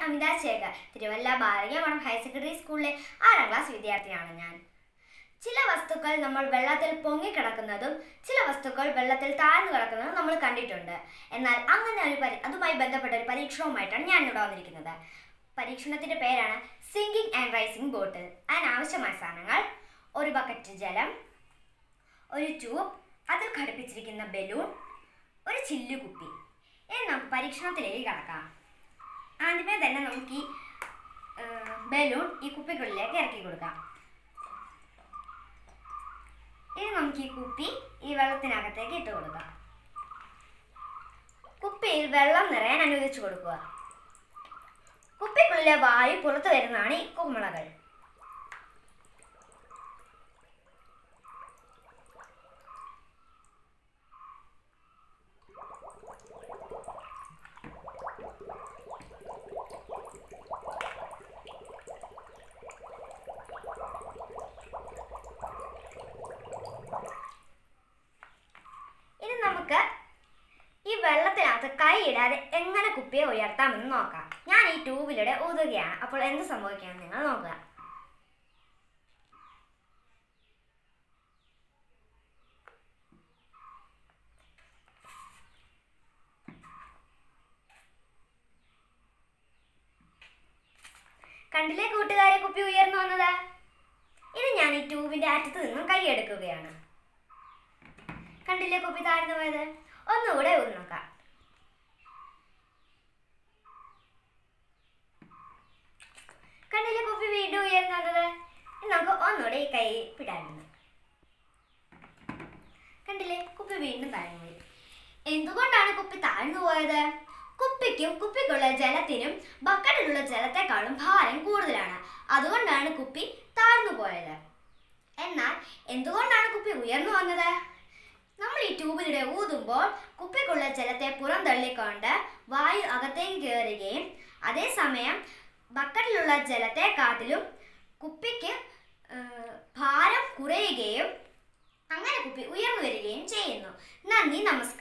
അമിത Shekhar Thiruvalla Balakamadam higher secondary സ്കൂളിലെ ആറാം class വിദ്യാർത്ഥിയാണ് ഞാൻ ചില വസ്തുക്കൾ നമ്മൾ വെള്ളത്തിൽ പൊങ്ങിക്കിടക്കുന്നതും ചില വസ്തുക്കൾ വെള്ളത്തിൽ താഴ്ന്നു കിടക്കുന്നതും നമ്മൾ കണ്ടിട്ടുണ്ട് എന്നാൽ അങ്ങനെ ഒരു പരി അതുമായി ബന്ധപ്പെട്ട ഒരു പരീക്ഷണവുമായിട്ടാണ് ഞാൻ ഇവിടെ വന്നിരിക്കുന്നത് പരീക്ഷണത്തിന്റെ പേരാണ് സിങ്കിങ് ആൻഡ് റൈസിംഗ് ബോട്ടിൽ അതിനാവശ്യമായ സാധനങ്ങൾ ഒരു ബക്കറ്റ് ജലം ഒരു ട്യൂബ് അതിൽ ഘടിപ്പിച്ചിരിക്കുന്ന ബലൂൺ ഒരു ചില്ലുകുപ്പി ഇനി നമുക്ക് പരീക്ഷണത്തിലേക്ക് കടക്കാം ആദ്യമേ തന്നെ നമുക്ക് ഈ ബലൂൺ ഈ കുപ്പിക്കുള്ളിലേക്ക് ഇറക്കി കൊടുക്കാം ഇനി നമുക്ക് ഈ കുപ്പി ഈ വെള്ളത്തിനകത്തേക്ക് ഇട്ട് കൊടുക്കാം കുപ്പിയിൽ വെള്ളം നിറയാൻ അനുവദിച്ചു കൊടുക്കുക കുപ്പിക്കുള്ളിലെ വായു പുറത്തു വരുന്നതാണ് ഈ കുമ്മളകൾ ഇനി നമുക്ക് ഈ വെള്ളത്തിനകത്ത് കൈ ഇടാതെ എങ്ങനെ കുപ്പിയെ ഉയർത്താമെന്ന് നോക്കാം ഞാൻ ഈ ട്യൂബിലൂടെ ഊതുകയാണ് അപ്പോൾ എന്ത് സംഭവിക്കാമെന്ന് നിങ്ങൾ നോക്കുക കണ്ടില്ലേ കൂട്ടുകാരെ കുപ്പി ഉയർന്നു വന്നത് ഇത് ഞാൻ ഈ ട്യൂബിന്റെ അറ്റത്ത് നിന്നും കൈ എടുക്കുകയാണ് കണ്ടില്ലേ കുപ്പി താഴ്ന്നു പോയത് ഒന്നുകൂടെ ഒന്ന് നോക്കാം കണ്ടില്ലേ കുപ്പി വീണ്ടും ഉയർന്നു വന്നത് ഇനി നമുക്ക് ഒന്നുകൂടെ ഈ കൈ വിടാനുണ്ട് കണ്ടില്ലേ കുപ്പി വീണ്ടും താഴ്ന്നു പോയി എന്തുകൊണ്ടാണ് കുപ്പി താഴ്ന്നു പോയത് കുപ്പിക്കും കുപ്പിക്കുള്ള ജലത്തിനും ബക്കറ്റിലുള്ള ജലത്തെക്കാളും ഭാരം കൂടുതലാണ് അതുകൊണ്ടാണ് കുപ്പി താഴ്ന്നു പോയത് എന്നാൽ എന്തുകൊണ്ടാണ് കുപ്പി ഉയർന്നു വന്നത് നമ്മൾ ഈ ട്യൂബിലൂടെ ഊതുമ്പോൾ കുപ്പിക്കുള്ള ജലത്തെ പുറന്തള്ളിക്കൊണ്ട് വായു അകത്തേക്ക് കയറുകയും അതേസമയം ബക്കറ്റിലുള്ള ജലത്തെക്കാട്ടിലും കുപ്പിക്ക് ആ, ഭാരം കുറയുകയും അങ്ങനെ കുപ്പി ഉയർന്നു വരികയും ചെയ്യുന്നു നന്ദി നമസ്കാരം